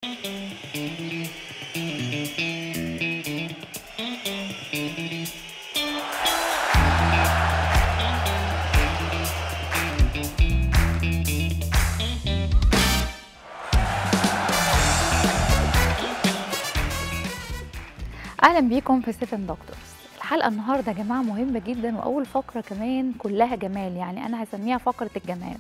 اهلا بيكم في سيفن دكتورز الحلقه النهارده يا جماعه مهمه جدا واول فقره كمان كلها جمال يعني انا هسميها فقره الجمال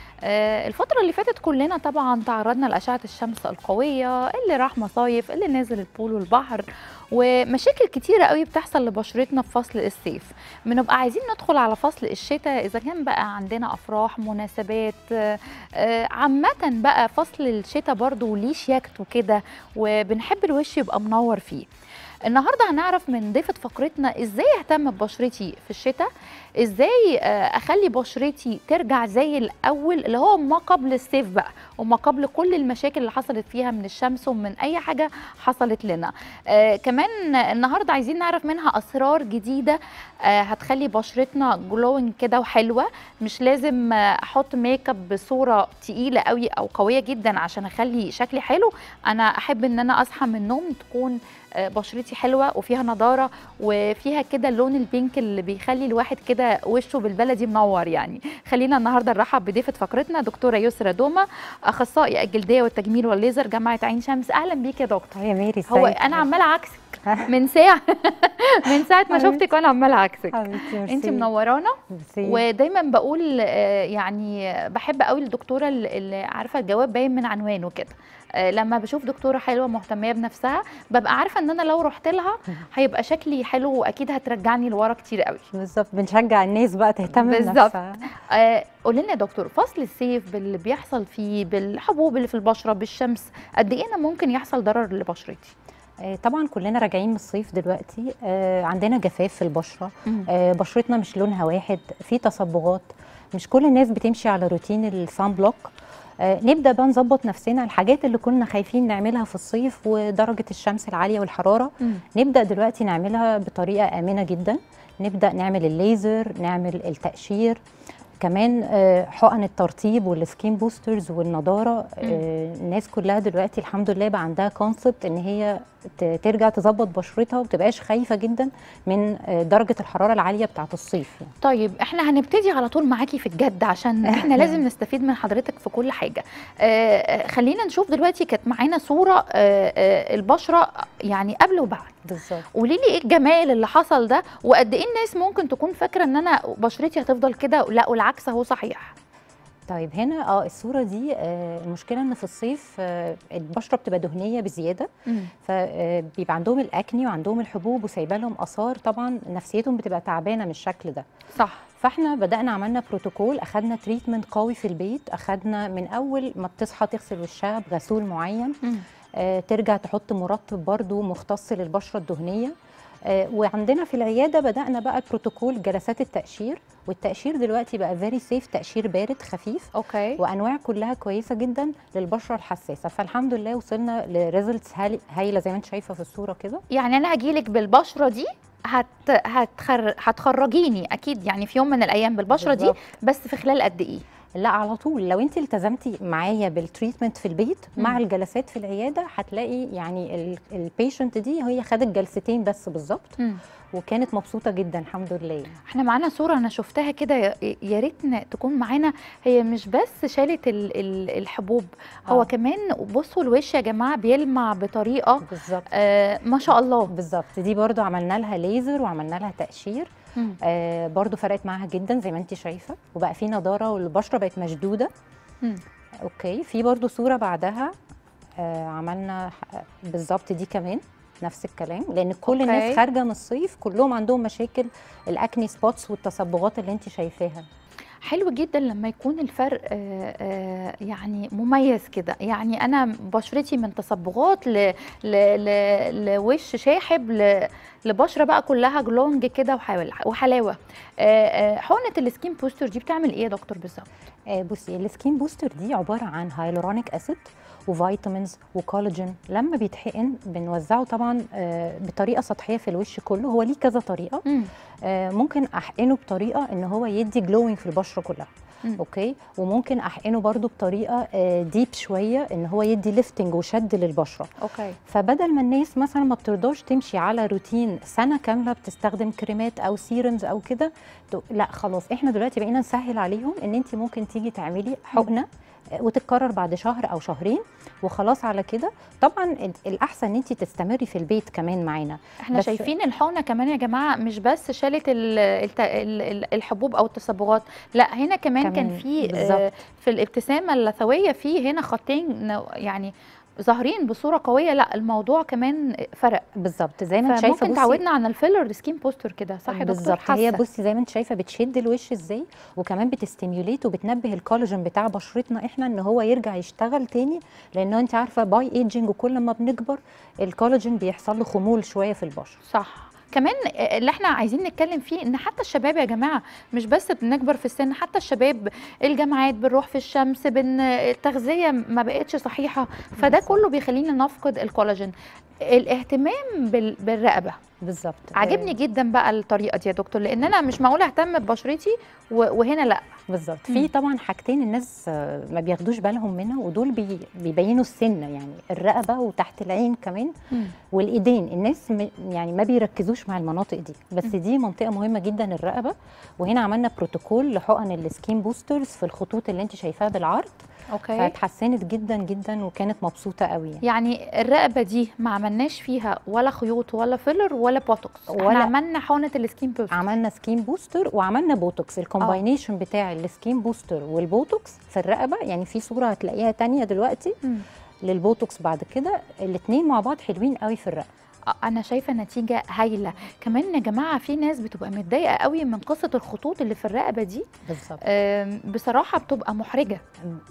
آه، الفترة اللي فاتت كلنا طبعا تعرضنا لأشعة الشمس القوية اللي راح مصايف اللي نازل البول والبحر ومشاكل كتيرة قوي بتحصل لبشرتنا في فصل الصيف بنبقى عايزين ندخل على فصل الشتاء إذا كان بقى عندنا أفراح مناسبات آه، آه، عامة بقى فصل الشتاء برضو ليه شياكته كده وبنحب الوش يبقى منور فيه النهارده هنعرف من ضيفه فقرتنا ازاي اهتم ببشرتي في الشتاء ازاي آه، اخلي بشرتي ترجع زي الاول اللي هو ما قبل الصيف بقى وما قبل كل المشاكل اللي حصلت فيها من الشمس ومن اي حاجه حصلت لنا آه كمان النهارده عايزين نعرف منها اسرار جديده آه هتخلي بشرتنا جلوينج كده وحلوه مش لازم آه، احط ميك اب بصوره تقيله قوي او قويه جدا عشان اخلي شكلي حلو انا احب ان انا اصحى من النوم تكون آه، بشرتي حلوه وفيها نضاره وفيها كده اللون البينك اللي بيخلي الواحد كده وشه بالبلدي منور يعني خلينا النهارده نرحب بضيفه فقرتنا دكتوره يسرا دوما اخصائي الجلديه والتجميل والليزر جامعه عين شمس اهلا بيك يا دكتور يا ميري هو ازيك؟ انا عماله عكسك من ساعه من ساعه ما حبيبتي. شفتك وانا عماله عكسك حبيبتي انت ميرسي. منورانا ميرسي. ودايما بقول آه، يعني بحب قوي الدكتوره اللي اللي عارفه الجواب باين من عنوانه كده آه، لما بشوف دكتوره حلوه مهتميه بنفسها ببقى عارفه ان انا لو رحت لها هيبقى شكلي حلو واكيد هترجعني لورا كتير قوي بالظبط بنشجع الناس بقى تهتم بالظبط. بنفسها آه، قولي لنا يا دكتور فصل الصيف باللي بيحصل فيه بالحبوب اللي في البشره بالشمس قد ايه انا ممكن يحصل ضرر لبشرتي آه، طبعا كلنا راجعين من الصيف دلوقتي آه، عندنا جفاف في البشره مم. آه، بشرتنا مش لونها واحد في تصبغات مش كل الناس بتمشي على روتين السان بلوك آه، نبدا بقى نظبط نفسنا الحاجات اللي كنا خايفين نعملها في الصيف ودرجه الشمس العاليه والحراره مم. نبدا دلوقتي نعملها بطريقه امنه جدا نبدا نعمل الليزر نعمل التقشير كمان آه، حقن الترطيب والسكين بوسترز والنضاره آه، الناس كلها دلوقتي الحمد لله بقى عندها كونسبت ان هي ت- ترجع تظبط بشرتها ومتبقاش خايفه جدا من آه، درجه الحراره العاليه بتاعه الصيف يعني. طيب احنا هنبتدي على طول معاكي في الجد عشان احنا لازم نستفيد من حضرتك في كل حاجه آه آه، خلينا نشوف دلوقتي كانت معانا صوره آه آه البشره يعني قبل وبعد بالظبط قولي لي ايه الجمال اللي حصل ده وقد ايه الناس ممكن تكون فاكره ان انا بشرتي هتفضل كده لا والعكس اهو صحيح طيب هنا اه الصوره دي آه المشكله ان في الصيف آه البشره بتبقى دهنيه بزياده فبيبقى عندهم الاكني وعندهم الحبوب وسايبه لهم اثار طبعا نفسيتهم بتبقى تعبانه من الشكل ده صح فاحنا بدانا عملنا بروتوكول اخدنا تريتمنت قوي في البيت اخدنا من اول ما بتصحى تغسل وشها بغسول معين مم. آه ترجع تحط مرطب برضو مختص للبشره الدهنيه آه وعندنا في العياده بدانا بقى البروتوكول جلسات التقشير والتقشير دلوقتي بقى فيري سيف تقشير بارد خفيف اوكي وانواع كلها كويسه جدا للبشره الحساسه فالحمد لله وصلنا لريزلتس هايله زي ما انت شايفه في الصوره كده يعني انا هجيلك بالبشره دي هت هتخر... هتخرجيني اكيد يعني في يوم من الايام بالبشره دي بالظبط. بس في خلال قد ايه لا على طول لو انت التزمتي معايا بالتريتمنت في البيت مع مم. الجلسات في العياده هتلاقي يعني البيشنت دي هي خدت جلستين بس بالظبط مم. وكانت مبسوطه جدا الحمد لله احنا معانا صورة انا شفتها كده يا- يا ريت ن- تكون معانا هي مش بس شالت ال- ال- الحبوب هو آه. كمان بصوا الوش يا جماعة بيلمع بطريقة بالظبط آه ما شاء الله بالظبط دي برضو عملنا لها ليزر وعملنا لها تقشير مم. آه برضو فرقت معاها جدا زي ما انت شايفه وبقى في نضاره والبشره بقت مشدوده مم. اوكي في برضو صوره بعدها آه عملنا ح- بالظبط دي كمان نفس الكلام لان كل أوكي. الناس خارجه من الصيف كلهم عندهم مشاكل الاكني سبوتس والتصبغات اللي انت شايفاها حلو جدا لما يكون الفرق آه آه يعني مميز كده يعني انا بشرتي من تصبغات ل... ل... ل... لوش شاحب ل... لبشره بقى كلها جلونج كده وحلاوه وحلاوه آه آه حقنه السكين بوستر دي بتعمل ايه يا دكتور بالظبط آه بصي السكين بوستر دي عباره عن هايلورونيك اسيد وفيتامينز وكولاجين لما بيتحقن بنوزعه طبعا آه بطريقه سطحيه في الوش كله هو ليه كذا طريقه مم. آه ممكن احقنه بطريقه ان هو يدي جلوينج في البشره كلها مم. اوكي وممكن احقنه برضو بطريقه ديب شويه ان هو يدي ليفتنج وشد للبشره اوكي فبدل ما الناس مثلا ما بترضاش تمشي على روتين سنه كامله بتستخدم كريمات او سيرمز او كده تو- لا خلاص احنا دلوقتي بقينا نسهل عليهم ان انت ممكن تيجي تعملي حقنه آه، وتتكرر بعد شهر او شهرين وخلاص على كده طبعا ال- الاحسن ان انت تستمري في البيت كمان معانا احنا بس- شايفين الحقنه كمان يا جماعه مش بس شالت ال- الت- ال- ال- الحبوب او التصبغات لا هنا كمان, كان كمان في آه، بالظبط. في الابتسامه اللثويه في هنا خطين نو- يعني ظاهرين بصوره قويه لا الموضوع كمان فرق بالظبط زي ما انت شايفه فممكن بصي- تعودنا عن الفيلر سكين بوستر كده صح يا دكتور بالظبط هي حاسة. بصي زي ما انت شايفه بتشد الوش ازاي وكمان بتستيميوليت وبتنبه الكولاجين بتاع بشرتنا احنا ان هو يرجع يشتغل تاني لان انت عارفه باي ايجينج وكل ما بنكبر الكولاجين بيحصل له خمول شويه في البشره صح كمان اللي احنا عايزين نتكلم فيه ان حتى الشباب يا جماعه مش بس بنكبر في السن حتى الشباب الجامعات بنروح في الشمس بن التغذيه ما بقتش صحيحه فده بالظبط. كله بيخلينا نفقد الكولاجين الاهتمام بال- بالرقبه بالظبط عاجبني جدا بقى الطريقه دي يا دكتور لان انا مش معقول اهتم ببشرتي و- وهنا لا بالظبط مم. في طبعا حاجتين الناس آه، ما بياخدوش بالهم منها ودول بي بيبينوا السن يعني الرقبه وتحت العين كمان والايدين الناس م- يعني ما بيركزوش مع المناطق دي بس مم. دي منطقه مهمه جدا الرقبه وهنا عملنا بروتوكول لحقن السكين بوسترز في الخطوط اللي انت شايفاها بالعرض اوكي فاتحسنت جدا جدا وكانت مبسوطه قوي يعني. يعني الرقبه دي ما عملناش فيها ولا خيوط ولا فيلر ولا بوتوكس ولا- احنا عملنا حقنه السكين بوستر عملنا سكين بوستر وعملنا بوتوكس الكومباينيشن بتاع السكين بوستر والبوتوكس في الرقبه يعني في صوره هتلاقيها تانية دلوقتي مم. للبوتوكس بعد كده الاثنين مع بعض حلوين قوي في الرقبه انا شايفه نتيجه هايله كمان يا جماعه في ناس بتبقى متضايقه قوي من قصه الخطوط اللي في الرقبه دي بالظبط آم، بصراحه بتبقى محرجه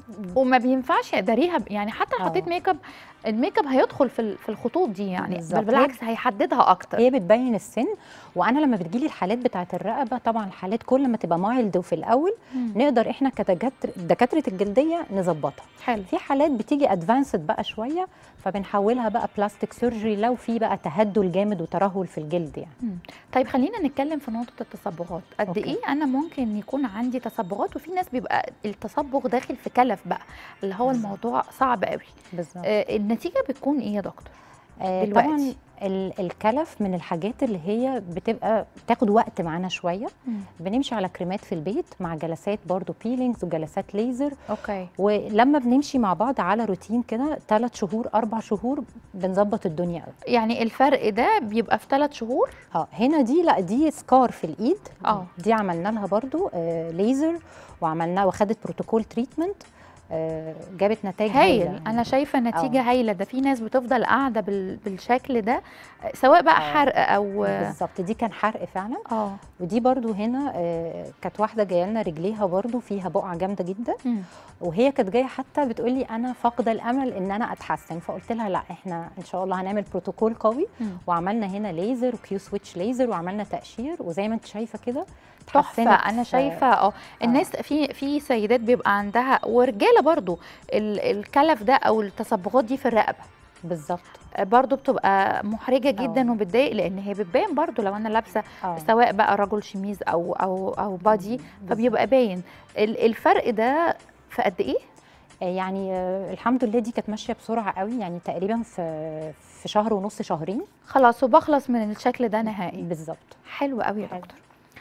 وما بينفعش يقدريها ب- يعني حتى لو آه. حطيت ميك اب الميك اب هيدخل في ال- في الخطوط دي يعني بالظبط. بل بالعكس هيحددها اكتر هي بتبين السن وانا لما بتجيلي الحالات بتاعه الرقبه طبعا الحالات كل ما تبقى مايلد وفي الاول مم. نقدر احنا كدكاتره دكاتره الجلديه نظبطها حلو في حالات بتيجي ادفانسد بقى شويه فبنحولها بقى بلاستيك سيرجري لو في بقى تهدل جامد وترهل في الجلد يعني مم. طيب خلينا نتكلم في نقطه التصبغات قد أوكي. ايه انا ممكن يكون عندي تصبغات وفي ناس بيبقى التصبغ داخل في كلف بقى اللي هو بالظبط. الموضوع صعب قوي بالظبط آه النتيجه بتكون ايه يا دكتور آه دلوقتي. طبعا ال- الكلف من الحاجات اللي هي بتبقى تاخد وقت معانا شويه بنمشي على كريمات في البيت مع جلسات برضو بيلينجز وجلسات ليزر اوكي ولما بنمشي مع بعض على روتين كده ثلاث شهور اربع شهور بنظبط الدنيا قوي يعني الفرق ده بيبقى في ثلاث شهور اه هنا دي لا دي سكار في الايد اه. دي عملنا لها برضو آه ليزر وعملناها واخدت بروتوكول تريتمنت آه جابت نتائج هايل هايلة. انا شايفه نتيجه اه. هايله ده في ناس بتفضل قاعده بال... بالشكل ده سواء بقى اه. حرق او بالظبط دي كان حرق فعلا اه ودي برضو هنا آه كانت واحده جايه لنا رجليها برضو فيها بقعه جامده جدا مم. وهي كانت جايه حتى بتقول لي انا فاقده الامل ان انا اتحسن فقلت لها لا احنا ان شاء الله هنعمل بروتوكول قوي مم. وعملنا هنا ليزر وكيو سويتش ليزر وعملنا تقشير وزي ما انت شايفه كده تحفه اتحسنت انا في- شايفه اه الناس في في سيدات بيبقى عندها ورجاله برضو ال... الكلف ده او التصبغات دي في الرقبه بالظبط آه، برضو بتبقى محرجه جدا اه. وبتضايق لان هي بتبان برضو لو انا لابسه اه سواء بقى رجل شميز او او او بادي فبيبقى باين ال- الفرق ده في قد ايه آه، يعني آه، الحمد لله دي كانت ماشيه بسرعه قوي يعني تقريبا في في شهر ونص شهرين خلاص وبخلص من الشكل ده نهائي بالظبط حلو قوي يا حلو. دكتور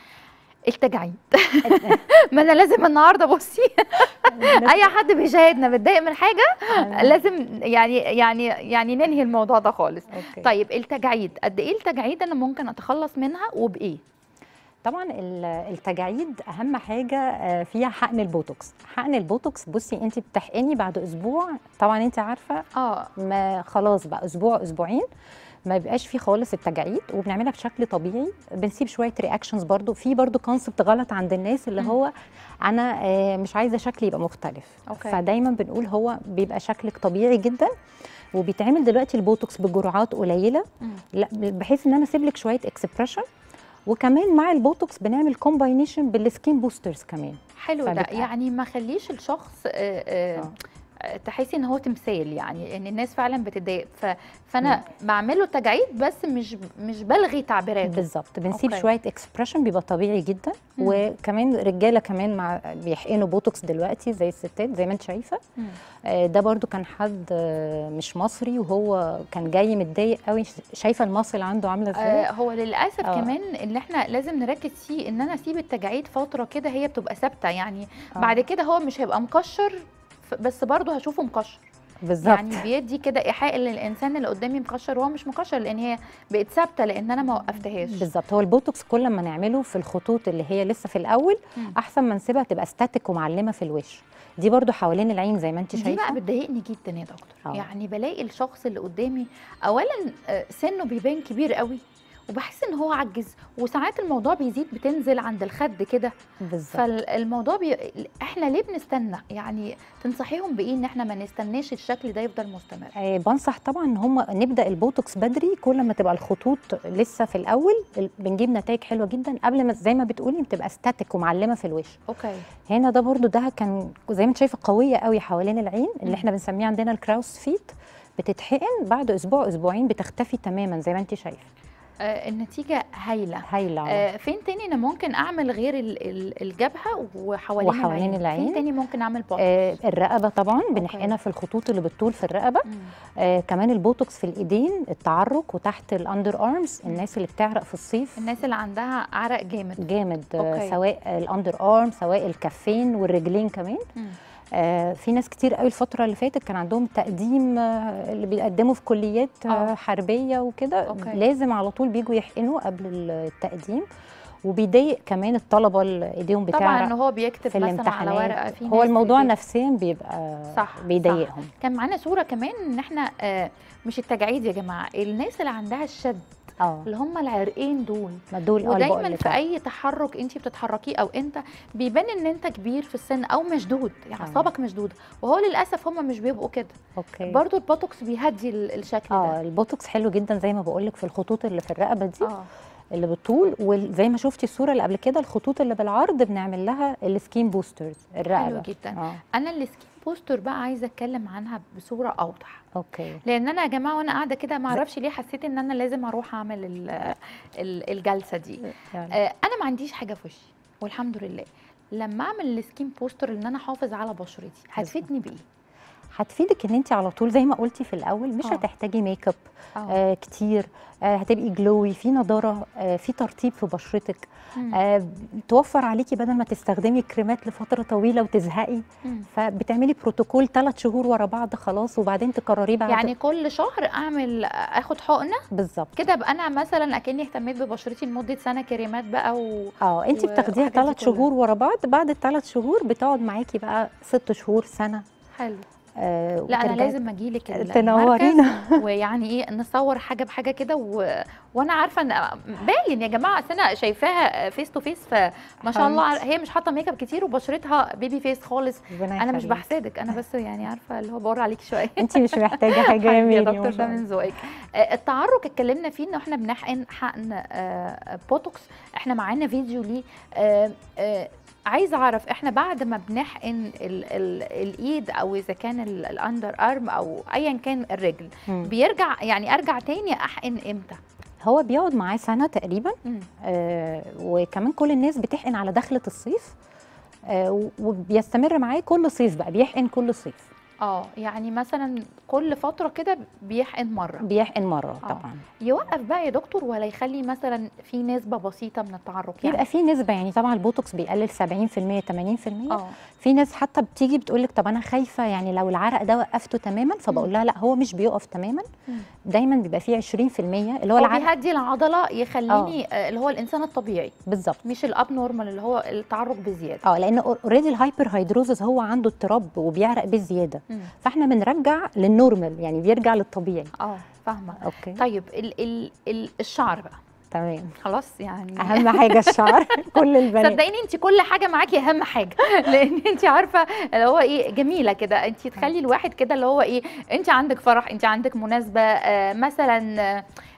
التجاعيد ما انا لازم النهارده بصي اي حد بيشاهدنا متضايق من حاجه لازم يعني يعني يعني ننهي الموضوع ده خالص أوكي. طيب التجاعيد قد ايه التجاعيد انا ممكن اتخلص منها وبايه طبعا ال- التجاعيد اهم حاجه آه، فيها حقن البوتوكس حقن البوتوكس بصي انت بتحقني بعد اسبوع طبعا انت عارفه اه ما خلاص بقى اسبوع اسبوعين ما بيبقاش فيه خالص التجاعيد وبنعملها بشكل طبيعي بنسيب شويه رياكشنز برضو في برضو كونسبت غلط عند الناس اللي مم. هو انا آه، مش عايزه شكلي يبقى مختلف أوكي. فدايما بنقول هو بيبقى شكلك طبيعي جدا وبيتعمل دلوقتي البوتوكس بجرعات قليله مم. لا بحيث ان انا اسيب لك شويه اكسبريشن وكمان مع البوتوكس بنعمل كومباينيشن بالسكين بوسترز كمان حلو ده فبتبقى- يعني ما خليش الشخص آه، آه، آه. آه، تحسي ان هو تمثال يعني ان الناس فعلا بتتضايق ف... فانا بعمله تجاعيد بس مش مش بلغي تعبيراته بالظبط بنسيب أوكي. شويه اكسبريشن بيبقى طبيعي جدا مم. وكمان رجاله كمان مع بيحقنوا بوتوكس دلوقتي زي الستات زي ما انت شايفه مم. آه، ده برضو كان حد آه، مش مصري وهو كان جاي متضايق قوي شايفه المصل عنده عامله ازاي آه هو للاسف آه. كمان اللي احنا لازم نركز فيه ان انا اسيب التجاعيد فتره كده هي بتبقى ثابته يعني آه. بعد كده هو مش هيبقى مكشر ف- بس برضه هشوفه مكشر بالظبط يعني بيدي كده ايحاء للانسان اللي قدامي مكشر وهو مش مكشر لان هي بقت ثابته لان انا ما وقفتهاش بالظبط هو البوتوكس كل ما نعمله في الخطوط اللي هي لسه في الاول مم. احسن ما نسيبها تبقى ستاتيك ومعلمه في الوش دي برضو حوالين العين زي ما انت دي بقى شايفه بتضايقني جدا يا دكتور آه. يعني بلاقي الشخص اللي قدامي اولا آه، سنه بيبان كبير قوي وبحس ان هو عجز وساعات الموضوع بيزيد بتنزل عند الخد كده بالظبط فالموضوع بي... احنا ليه بنستنى يعني تنصحيهم بايه ان احنا ما نستناش الشكل ده يفضل مستمر آه، بنصح طبعا ان هم نبدا البوتوكس بدري كل ما تبقى الخطوط لسه في الاول ال- بنجيب نتائج حلوه جدا قبل ما زي ما بتقولي بتبقى ستاتيك ومعلمه في الوش اوكي هنا ده برضو ده كان زي ما انت شايفه قويه قوي حوالين العين مم. اللي احنا بنسميه عندنا الكراوس فيت بتتحقن بعد اسبوع اسبوعين بتختفي تماما زي ما انت شايفه آه النتيجه هايله هايله آه. آه فين تاني انا ممكن اعمل غير ال- ال- الجبهه وحوالين, وحوالين العين. فين تاني ممكن اعمل بوتوكس آه الرقبه طبعا بنحقنها في الخطوط اللي بالطول في الرقبه مم. آه كمان البوتوكس في الايدين التعرق وتحت الاندر ارمز الناس اللي بتعرق في الصيف الناس اللي عندها عرق جامد جامد أوكي. آه سواء الاندر ارم سواء الكفين والرجلين كمان مم. آه في ناس كتير قوي الفتره اللي فاتت كان عندهم تقديم آه اللي بيقدموا في كليات آه. آه حربيه وكده أوكي. لازم على طول بيجوا يحقنوا قبل التقديم وبيضايق كمان الطلبه اللي ايديهم طبعا بتعرق ان هو بيكتب في مثلا على الامتحانات ورقه في هو ناس الموضوع بتجيب- نفسيا بيبقى صح، بيضايقهم كان معانا صوره كمان ان احنا آه مش التجاعيد يا جماعه الناس اللي عندها الشد اه اللي هم العرقين دول ما دول آه، اللي ودايما بقول لك في آه. اي تحرك انت بتتحركيه او انت بيبان ان انت كبير في السن او مشدود يعني آه. اعصابك مشدوده وهو للاسف هم مش بيبقوا كده اوكي برضو البوتوكس بيهدي ال- الشكل اه ده البوتوكس حلو جدا زي ما بقول لك في الخطوط اللي في الرقبه دي اه اللي بالطول وزي ما شفتي الصوره اللي قبل كده الخطوط اللي بالعرض بنعمل لها السكين بوسترز الرقبه حلو جدا اه انا السكين بوستر بقى عايزه اتكلم عنها بصوره اوضح اوكي لان انا يا جماعه وانا قاعده كده ما اعرفش ليه حسيت ان انا لازم اروح اعمل ال- ال- الجلسه دي يعني آه، انا ما عنديش حاجه في وشي والحمد لله لما اعمل السكين بوستر ان انا احافظ على بشرتي هتفيدني بايه هتفيدك ان انت على طول زي ما قلتي في الاول مش آه. هتحتاجي ميك اب اه آه كتير آه هتبقي جلوي في نضاره آه في ترطيب في بشرتك مم. آه توفر عليكي بدل ما تستخدمي كريمات لفتره طويله وتزهقي مم. فبتعملي بروتوكول ثلاث شهور ورا بعض خلاص وبعدين تكرريه بعد يعني كل شهر اعمل اخد حقنه بالظبط كده ابقى انا مثلا اكني اهتميت ببشرتي لمده سنه كريمات بقى و... اه انت و- بتاخديها والحاجات دي ثلاث كلها. شهور ورا بعض بعد الثلاث شهور بتقعد معاكي بقى ست شهور سنه حلو آه لا انا وترجعي لازم اجي لك تنورينا. ويعني ايه نصور حاجه بحاجه كده و... وانا عارفه ان باين يا جماعه أصل انا شايفاها فيس تو فيس فما شاء الله هي مش حاطه ميك اب كتير وبشرتها بيبي فيس خالص ربنا انا مش يخليك. بحسدك انا بس يعني عارفه اللي هو بور عليكي شويه انت مش محتاجه حاجه يا حبيبي يا ميري دكتور ده من ذوقك آه، التعرق اتكلمنا فيه ان احنا بنحقن حقن آه، بوتوكس احنا معانا فيديو ليه آه، آه، عايزه اعرف احنا بعد ما بنحقن ال ال الايد او اذا كان ال- الاندر ارم او ايا كان الرجل مم. بيرجع يعني ارجع تاني احقن امتى هو بيقعد معاه سنه تقريبا مم. آه وكمان كل الناس بتحقن على دخله الصيف آه وبيستمر معاه كل صيف بقى بيحقن كل صيف اه يعني مثلا كل فتره كده بيحقن مره بيحقن مره آه. طبعا يوقف بقى يا دكتور ولا يخلي مثلا في نسبه بسيطه من التعرق يعني يبقى في نسبه يعني طبعا البوتوكس بيقلل 70% 80% اه في ناس حتى بتيجي بتقول لك طب انا خايفه يعني لو العرق ده وقفته تماما فبقول لها لا هو مش بيقف تماما مم. دايما بيبقى فيه 20% اللي هو هو العرق بيهدي العضله يخليني آه. اللي هو الانسان الطبيعي بالظبط مش الاب نورمال اللي هو التعرق بزياده اه لان اوريدي الهايبر هيدروزس هو عنده اضطراب وبيعرق بزياده مم. فاحنا بنرجع للنورمال يعني بيرجع للطبيعي اه فاهمه اوكي طيب ال ال ال الشعر بقى تمام خلاص يعني اهم حاجه الشعر كل البنات صدقيني انت كل حاجه معاكي اهم حاجه لان انت عارفه اللي هو ايه جميله كده انت تخلي الواحد كده اللي هو ايه انت عندك فرح انت عندك مناسبه آه مثلا آه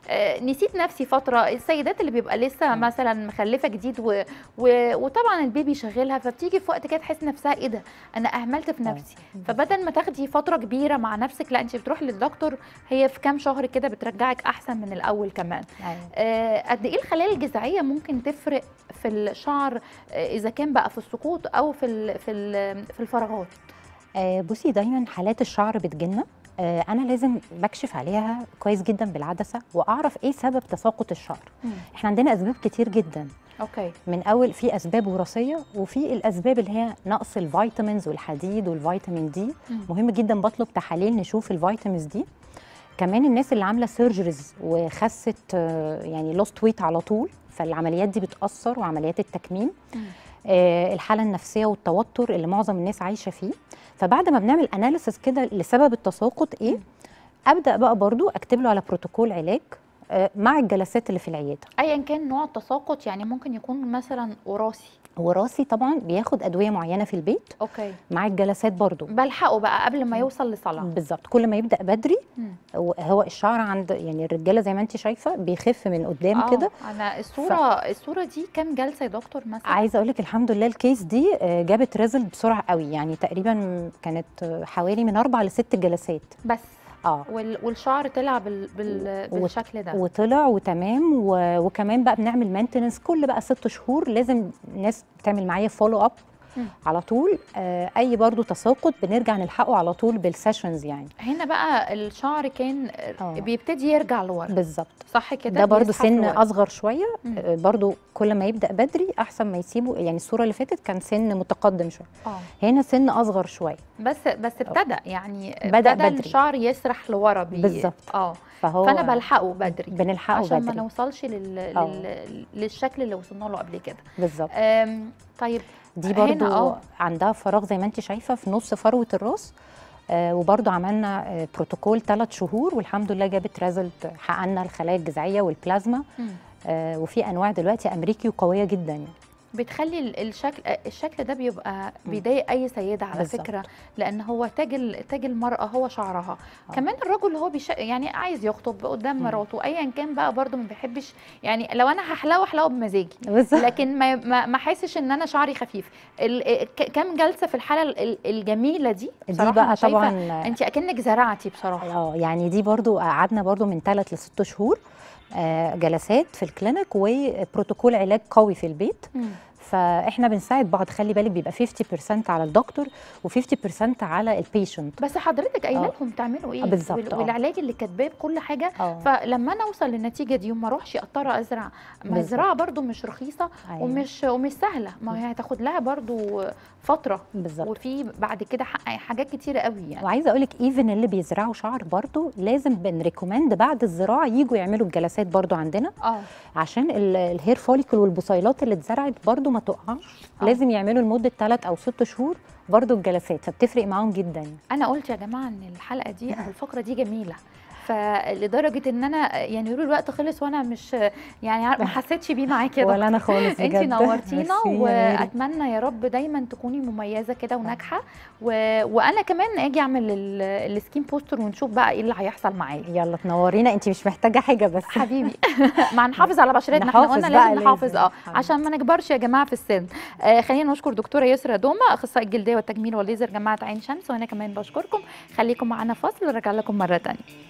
آه، نسيت نفسي فتره السيدات اللي بيبقى لسه مثلا مخلفه جديد و... و... وطبعا البيبي شغالها فبتيجي في وقت كده تحس نفسها ايه ده انا اهملت في آه. نفسي فبدل ما تاخدي فتره كبيره مع نفسك لا انت بتروحي للدكتور هي في كام شهر كده بترجعك احسن من الاول كمان أيوة. آه، قد ايه الخلايا الجذعيه ممكن تفرق في الشعر آه، اذا كان بقى في السقوط او في ال... في ال... في الفراغات آه، بصي دايما حالات الشعر بتجيلنا آه، انا لازم بكشف عليها كويس جدا بالعدسه واعرف ايه سبب تساقط الشعر احنا عندنا اسباب كتير جدا اوكي من اول في اسباب وراثيه وفي الاسباب اللي هي نقص الفيتامينز والحديد والفيتامين دي مم. مهم جدا بطلب تحاليل نشوف الفيتامينز دي كمان الناس اللي عامله سيرجريز وخست آه، يعني لوست ويت على طول فالعمليات دي بتاثر وعمليات التكميم مم. آه، الحاله النفسيه والتوتر اللي معظم الناس عايشه فيه فبعد ما بنعمل اناليسس كده لسبب التساقط ايه مم. ابدا بقى برضو اكتب له على بروتوكول علاج آه، مع الجلسات اللي في العياده ايا كان نوع التساقط يعني ممكن يكون مثلا وراثي وراثي طبعا بياخد ادويه معينه في البيت اوكي مع الجلسات برضو بلحقه بقى قبل ما يوصل لصلع بالظبط كل ما يبدا بدري مم. هو الشعر عند يعني الرجاله زي ما انت شايفه بيخف من قدام آه، كده انا الصوره الصوره دي كام جلسه يا دكتور مثلا عايزه اقول لك الحمد لله الكيس دي آه، جابت ريزلت بسرعه قوي يعني تقريبا كانت آه، حوالي من اربع لست جلسات بس اه وال... والشعر طلع بال... بال... و- بالشكل ده وطلع وتمام و... وكمان بقى بنعمل مينتنس كل بقى ست شهور لازم الناس تعمل معايا فولو اب مم. على طول آه اي برضو تساقط بنرجع نلحقه على طول بالسيشنز يعني هنا بقى الشعر كان آه. بيبتدي يرجع لورا بالظبط صح كده ده برضو بيزحف سن لورا. اصغر شويه مم. آه، برضو كل ما يبدا بدري احسن ما يسيبه يعني الصوره اللي فاتت كان سن متقدم شويه اه هنا سن اصغر شويه بس بس ابتدى يعني بدأ ابتدى بدري. الشعر يسرح لورا بي... بالظبط. اه فهو فانا بلحقه بدري بنلحقه عشان ما بدري نوصلش لل... آه. لل... للشكل اللي وصلنا له قبل كده بالظبط أم... طيب دي هنا برضو آه. عندها فراغ زي ما انت شايفه في نص فروه الراس آه وبرضو عملنا آه بروتوكول ثلاث شهور والحمد لله جابت ريزلت حققنا الخلايا الجذعيه والبلازما مم. آه وفي انواع دلوقتي امريكي وقويه جدا يعني. بتخلي ال- الشكل الشكل ده بيبقى بيضايق اي سيده على بالظبط. فكره لان هو تاج ال- تاج المراه هو شعرها آه. كمان الرجل هو بيش يعني عايز يخطب قدام مم. مراته ايا كان بقى برضو ما بيحبش يعني لو انا هحلقه احلقه بمزاجي بالظبط لكن ما ما ما احسش ان انا شعري خفيف ال- ك- كام جلسه في الحاله ال- ال- الجميله دي دي بصراحة أنا بقى شايفة طبعا انت اكنك زرعتي بصراحه اه يعني دي برضو قعدنا برضو من ثلاث لست شهور آه جلسات في الكلينيك وبروتوكول علاج قوي في البيت مم. فاحنا بنساعد بعض خلي بالك بيبقى 50% على الدكتور و50% على البيشنت بس حضرتك قايله آه. لهم تعملوا ايه آه، بالظبط، وال- آه. والعلاج اللي كاتباه بكل حاجه اه فلما انا اوصل للنتيجه دي وما اروحش اضطر ازرع ما بالظبط. الزراعه برضو مش رخيصه أيوة. ومش ومش سهله ما هي هتاخد لها برضو فتره بالظبط وفي بعد كده ح- حاجات كتيره قوي يعني وعايزه اقول لك ايفن اللي بيزرعوا شعر برضو لازم بنريكومند بعد الزراعه يجوا يعملوا الجلسات برضو عندنا اه عشان ال- الهير فوليكل والبصيلات اللي اتزرعت برضو ما تقعش آه. لازم يعملوا لمده 3 او 6 شهور برضو الجلسات فبتفرق معاهم جدا انا قلت يا جماعه ان الحلقه دي او الفقره دي جميله فلدرجه ان انا يعني يقولوا الوقت خلص وانا مش يعني عار- ما حسيتش بيه معاكي كده ولا انا خالص انت بجد نورتينا ميرسي يا ميري. واتمنى يا رب دايما تكوني مميزه كده وناجحه و... وانا كمان اجي اعمل ال- السكين بوستر ونشوف بقى ايه اللي هيحصل معايا يلا تنورينا انت مش محتاجه حاجه بس حبيبي ما نحافظ على بشرتنا احنا نحافظ قلنا بقى لازم نحافظ لازم. اه حبيبي. عشان ما نكبرش يا جماعه في السن آه خلينا نشكر دكتوره يسرا دوما اخصائي الجلديه والتجميل والليزر جامعه عين شمس وانا كمان بشكركم خليكم معانا فاصل ونرجع لكم مره ثانيه